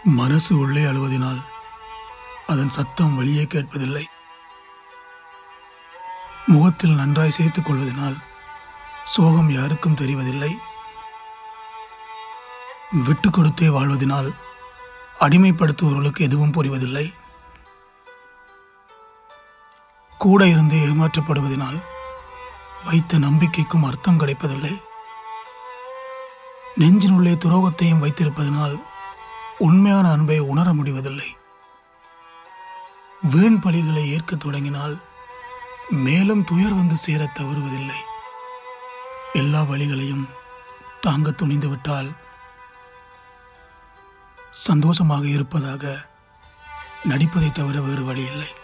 மனசு உள்ளே அழுவதினால் அதன் சத்தம் வெளியே கேட்பதில்லை முகத்தில் நன்றாய் சிரித்துக் கொள்வதனால் சோகம் யாருக்கும் தெரிவதில்லை விட்டு கொடுத்தே வாழ்வதனால் அடிமைப்படுத்துபவர்களுக்கு எதுவும் புரிவதில்லை கூட இருந்து ஏமாற்றப்படுவதனால் வைத்த நம்பிக்கைக்கும் அர்த்தம் கிடைப்பதில்லை நெஞ்சினுள்ளே துரோகத்தையும் வைத்திருப்பதனால் உண்மையான அன்பை உணர முடிவதில்லை வீண் பலிகளை ஏற்கத் தொடங்கினால் மேலும் துயர் வந்து சேரத் தவறுவதில்லை எல்லா வழிகளையும் தாங்க துணிந்து விட்டால் சந்தோஷமாக இருப்பதாக நடிப்பதை தவிர வேறு வழி இல்லை